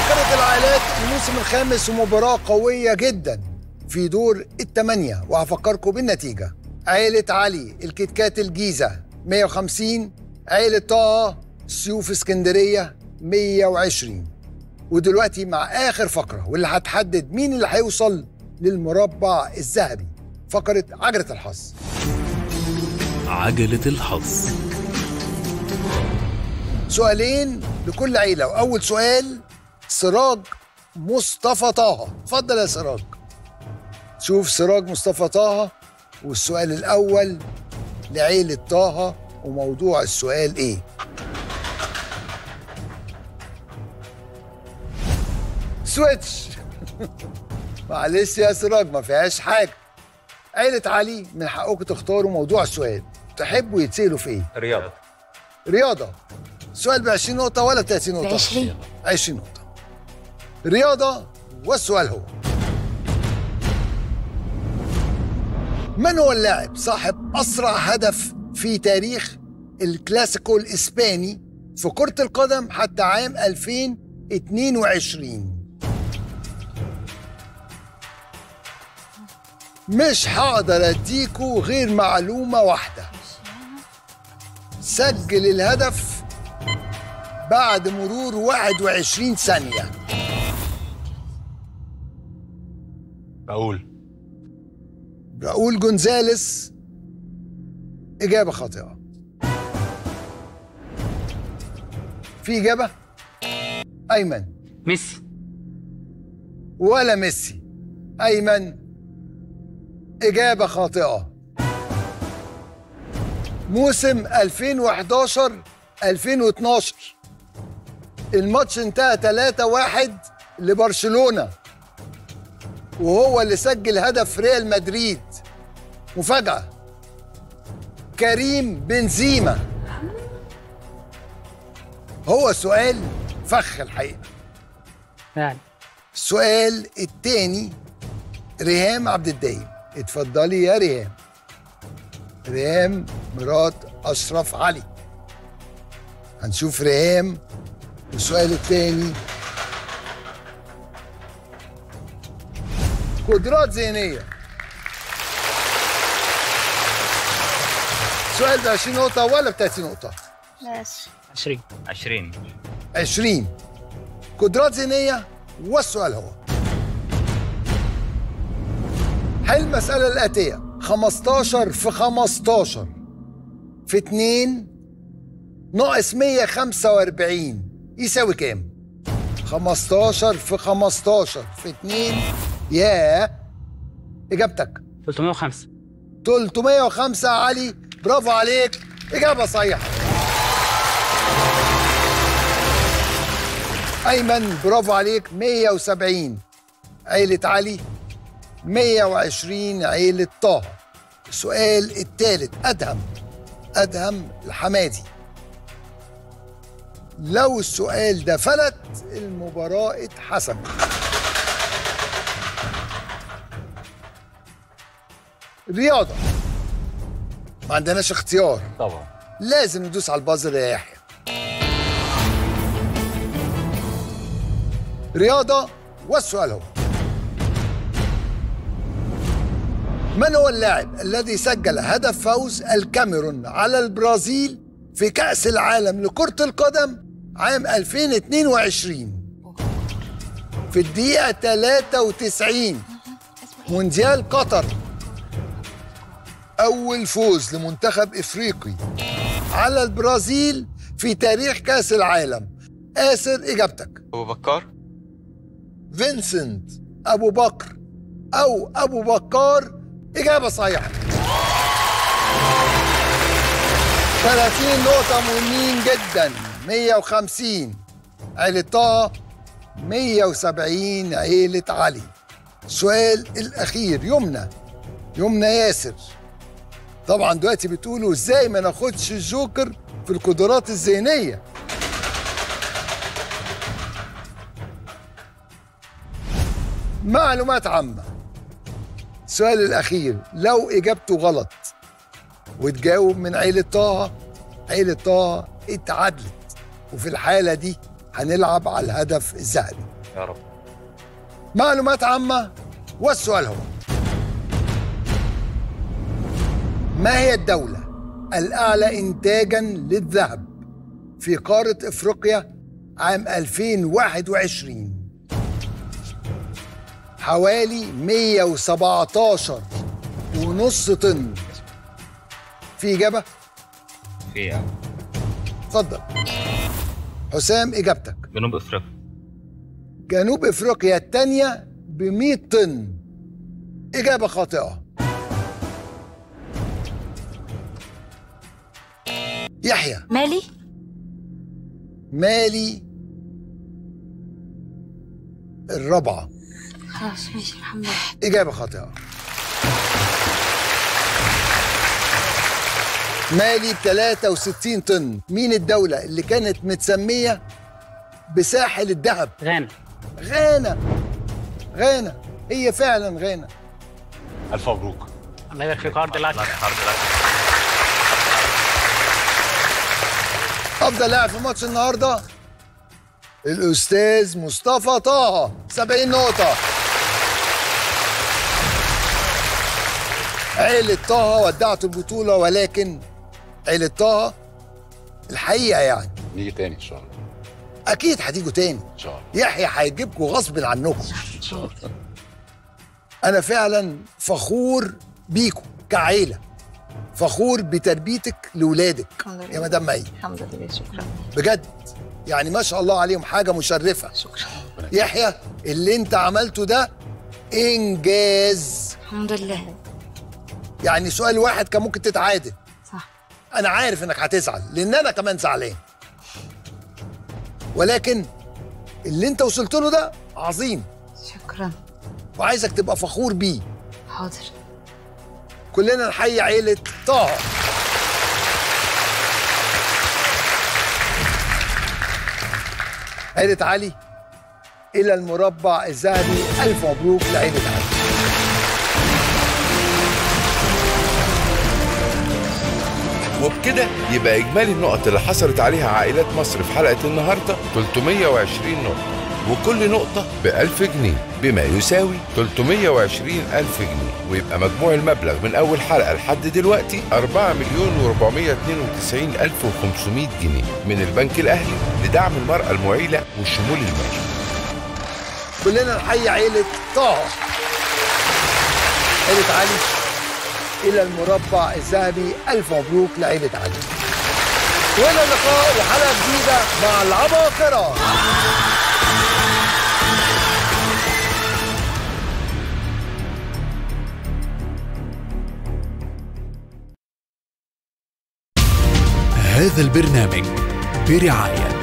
فقرة العائلات الموسم الخامس ومباراة قوية جدا في دور الثمانية وهفكركم بالنتيجة عائلة علي الكتكات الجيزة 150 عائلة طه سيوف اسكندرية 120 ودلوقتي مع آخر فقرة واللي هتحدد مين اللي هيوصل للمربع الذهبي فقرة عجلة الحظ عجلة الحظ سؤالين لكل عيلة وأول سؤال سراج مصطفى طه اتفضل يا سراج شوف سراج مصطفى طه والسؤال الأول لعيلة طه وموضوع السؤال إيه سويتش معلش يا سراج ما فيهاش حاجة عيلة علي من حقكم تختاروا موضوع السؤال تحبوا يتسألوا في إيه رياضة رياضة سؤال ب 20 نقطة ولا 30 نقطة؟ 20 20 نقطة رياضة والسؤال هو من هو اللاعب صاحب أسرع هدف في تاريخ الكلاسيكو الإسباني في كرة القدم حتى عام 2022 مش هقدر اديكوا غير معلومة واحدة سجل الهدف بعد مرور 21 ثانية بقول راؤول جونزاليس إجابة خاطئة في إجابة؟ أيمن ميسي ولا ميسي أيمن إجابة خاطئة موسم 2011 2012 الماتش انتهى 3-1 لبرشلونة وهو اللي سجل هدف ريال مدريد مفاجأة كريم بنزيما هو سؤال فخ الحقيقة يعني السؤال التاني ريهام عبد الدايم اتفضلي يا ريهام ريهام مرات أشرف علي هنشوف ريهام والسؤال التاني قدرات ذهنية سؤال ب 20 نقطة ولا ب 30 نقطة؟ ماشي 20 20 20 قدرات ذهنية والسؤال هو حل المسألة الآتية 15 في 15 في 2 ناقص 145 يساوي كام؟ 15 في 15 في 2 يا إجابتك 305 305 علي برافو عليك إجابة صحيحة أيمن برافو عليك 170 عيلة علي 120 عيلة طه السؤال الثالث أدهم أدهم الحمادي لو السؤال ده فلت المباراة اتحسمت رياضة ما عندناش اختيار طبعا لازم ندوس على البازر يا يحيى رياضة والسؤال هو من هو اللاعب الذي سجل هدف فوز الكاميرون على البرازيل في كأس العالم لكرة القدم عام 2022 في الدقيقة 93 مونديال قطر أول فوز لمنتخب إفريقي على البرازيل في تاريخ كأس العالم آسر إجابتك ابو بكار فينسنت أبو بكر أو أبو بكار إجابة صحيحة 30 نقطة مهمين جدا 150 عيلة طه 170 عيلة علي السؤال الأخير يمنى يمنى ياسر طبعا دلوقتي بتقولوا ازاي ما ناخدش الجوكر في القدرات الذهنية معلومات عامة السؤال الأخير لو إجابته غلط وتجاوب من عيلة طه عيلة طه اتعادلت وفي الحالة دي هنلعب على الهدف الذهبي يا رب معلومات عامة والسؤال هو ما هي الدولة الأعلى إنتاجا للذهب في قارة إفريقيا عام 2021 حوالي 117 ونص طن في إجابة؟ في ايه اتفضل حسام إجابتك جنوب افريقيا جنوب افريقيا الثانيه ب 100 طن اجابه خاطئه يحيى مالي مالي الرابعه خلاص ماشي الحمد لله اجابه خاطئه مالي ب 63 طن مين الدوله اللي كانت متسميه بساحل الذهب غانا غانا غانا هي فعلا غانا الف مبروك الله يبارك فيك هارد لك افضل لاعب في ماتش النهارده الاستاذ مصطفى طه 70 نقطه عيلة طه ودعت البطولة ولكن عيلة طه الحقيقة يعني نيجي تاني ان شاء الله أكيد هتيجوا تاني ان شاء الله يحيى هيجيبكم غصب عنكم ان شاء الله أنا فعلا فخور بيكم كعيلة فخور بتربيتك لولادك الحمد لله. يا مدام مي الحمد لله شكرا بجد يعني ما شاء الله عليهم حاجة مشرفة شكرا يحيى اللي انت عملته ده انجاز الحمد لله يعني سؤال واحد كان ممكن تتعادل صح انا عارف انك هتزعل لان انا كمان زعلان ولكن اللي انت وصلت له ده عظيم شكرا وعايزك تبقى فخور بيه حاضر كلنا نحيي عيلة طه عيلة علي إلى المربع الذهبي ألف مبروك لعيلة علي وبكده يبقى إجمالي النقط اللي حصلت عليها عائلات مصر في حلقة النهاردة 320 نقطة وكل نقطة ب 1000 جنيه بما يساوي 320 ألف جنيه ويبقى مجموع المبلغ من أول حلقة لحد دلوقتي 4 مليون و492 ألف و500 جنيه من البنك الأهلي لدعم المرأة المعيلة والشمول المالي كلنا نحيي عيلة طه عيلة علي إلى المربع الذهبي ألف مبروك لعيلة علي وإلى اللقاء وحلقة جديدة مع العباقرة هذا البرنامج برعاية